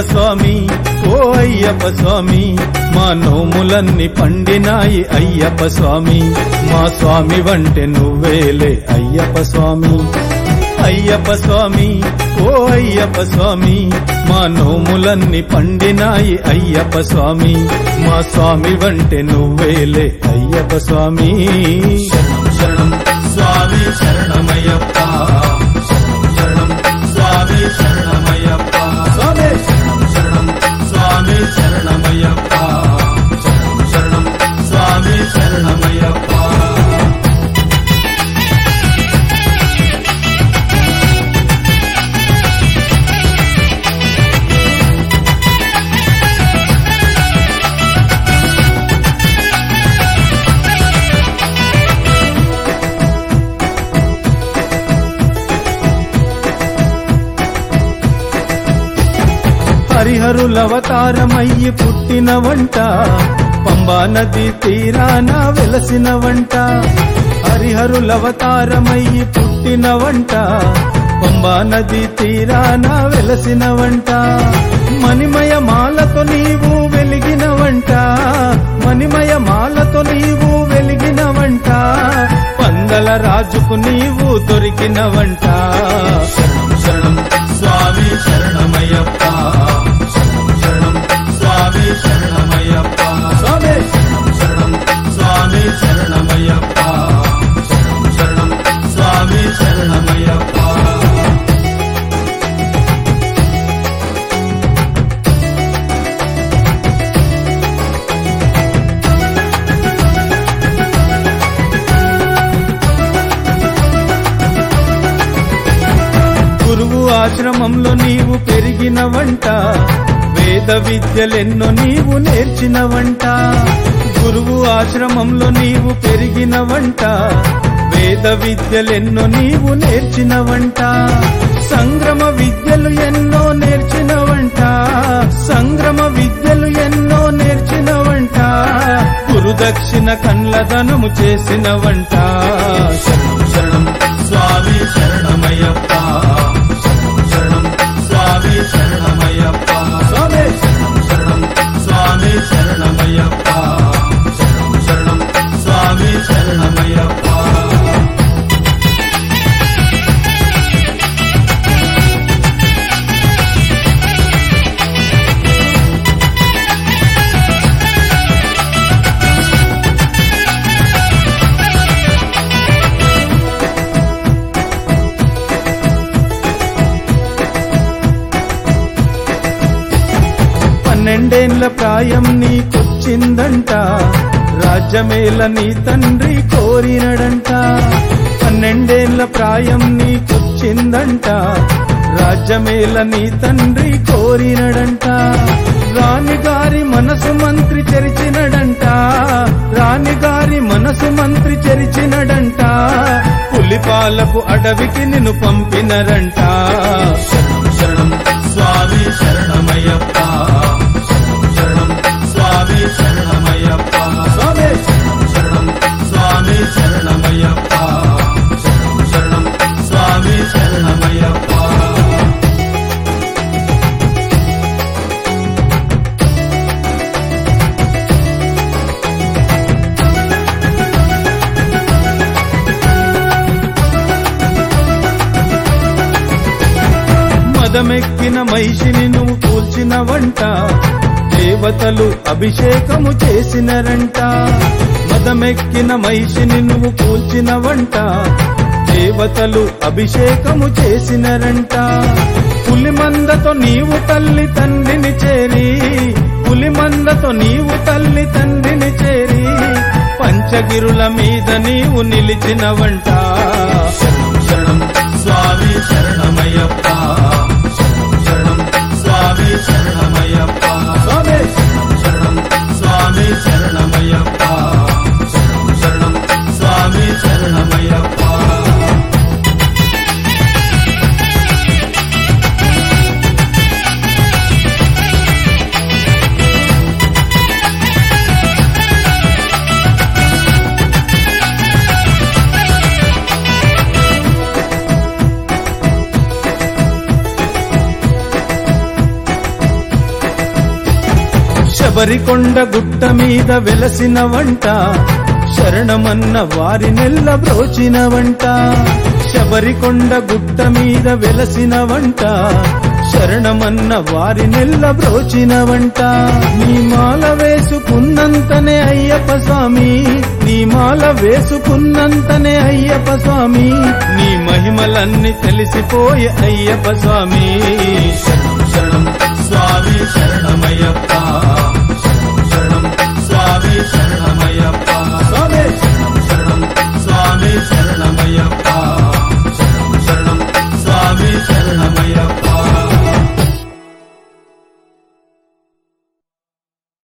స్వామి ఓ అయ్యప్ప స్వామి మా నోములన్నీ పండినాయి అయ్యప్ప స్వామి మా స్వామి వంటే నువ్వేలే అయ్యప్ప స్వామి అయ్యప్ప స్వామి ఓ అయ్యప్ప స్వామి మా నోములన్నీ పండినాయి అయ్యప్ప స్వామి మా స్వామి వంటే నువ్వేలే అయ్యప్ప స్వామి శరణం శరణం స్వామి శరణమయ్యప్ప శరణం శరణం స్వామి శరణమయ్యప్ప స్వామి శరణం శరణం స్వామి శరణమయ్యప్ప శరణం శరణం స్వామి శరణమయ్యప్ప హరిహరులవతారమయ్యి పుట్టిన వంట పంబా నది తీరాన వెలసిన వంట హరిహరులవతారమయ్యి పుట్టిన వంట పంబా నది తీరాన వెలసిన వంట మణిమయ మాలతో నీవు వెలిగిన వంట మణిమయ మాలతో నీవు వెలిగిన వంట పందల రాజుకు నీవు దొరికిన వంట శరణం శరణం స్వామి శరణమయ్యప్ప శరణం శరణం స్వామి శరణమయ్యప్ప స్వామి శరణం శరణం స్వామి శరణమయ్యప్ప శరణం శరణం స్వామి శరణమయ్యప్ప గురువు ఆశ్రమంలో నీవు పెరిగిన వంట వేద విద్యలెన్నో నీవు నేర్చిన వంట గురువు ఆశ్రమంలో నీవు పెరిగిన వంట వేద విద్యలెన్నో నీవు నేర్చిన వంట సంగ్రమ విద్యలు ఎన్నో నేర్చిన వంట సంగ్రమ విద్యలు ఎన్నో నేర్చిన వంట గురుదక్షిణ కన్లదనము చేసిన వంట శరణం శరణం స్వామి శరణమయ్యప్ప శరణం శరణం స్వామి శరణమయ్యప్ప స్వామి శరణం శరణం స్వామి శరణమయ్యప్ప శరణం శరణం స్వామి శరణమయ్యప్ప పన్నెండేండ్ల ప్రాయం నీకొచ్చిందంట రాజ్యమేల నీ తండ్రి కోరినడంట పన్నెండేండ్ల ప్రాయం నీకొచ్చిందంట రాజ్యమేల నీ తండ్రి కోరినడంట రాణిగారి మనసు మంత్రి చెరిచినడంట రాణిగారి మనసు మంత్రి చెరిచినడంట పులిపాలకు అడవికి నిన్ను పంపినరంట శరణం శరణం స్వామి శరణమయ్యప్ప శరణం శరణం స్వామి శరణమయ్యప్ప స్వామి శరణం శరణం స్వామి శరణమయ్యప్ప శరణం శరణం స్వామి శరణమయ్యప్ప మదమెక్కిన మహిషిని నువ్వు కూల్చిన వంట దేవతలు అభిషేకము చేసినరంట మదమెక్కిన మహిషిని నువ్వు కూల్చిన వంట దేవతలు అభిషేకము చేసినరంట పులిమందతో నీవు తల్లి తండ్రిని చేరి పులిమందతో నీవు తల్లి తండ్రిని చేరి పంచగిరుల మీద నీవు నిలిచిన వంట శరణం శరణం స్వామి శరణమయ్యప్ప శరణం శరణం స్వామి శరణమయ్యప్ప స్వామి శరణం శరణం స్వామి శరణమయ్యప్ప శరణం శరణం స్వామి శరణమయ్యప్ప శబరికొండ గుట్ట మీద వెలసిన వంట శరణమన్న వారి నెల్ల బ్రోచిన వంట శబరికొండ గుట్ట మీద వెలసిన వంట శరణమన్న వారి నెల్ల బ్రోచిన వంట నీ మాల వేసుకున్నంతనే అయ్యప్ప స్వామి నీ మాల వేసుకున్నంతనే అయ్యప్ప స్వామి నీ మహిమలన్నీ తెలిసిపోయే అయ్యప్ప స్వామి శరణం శరణం స్వామి శరణమయ్యప్ప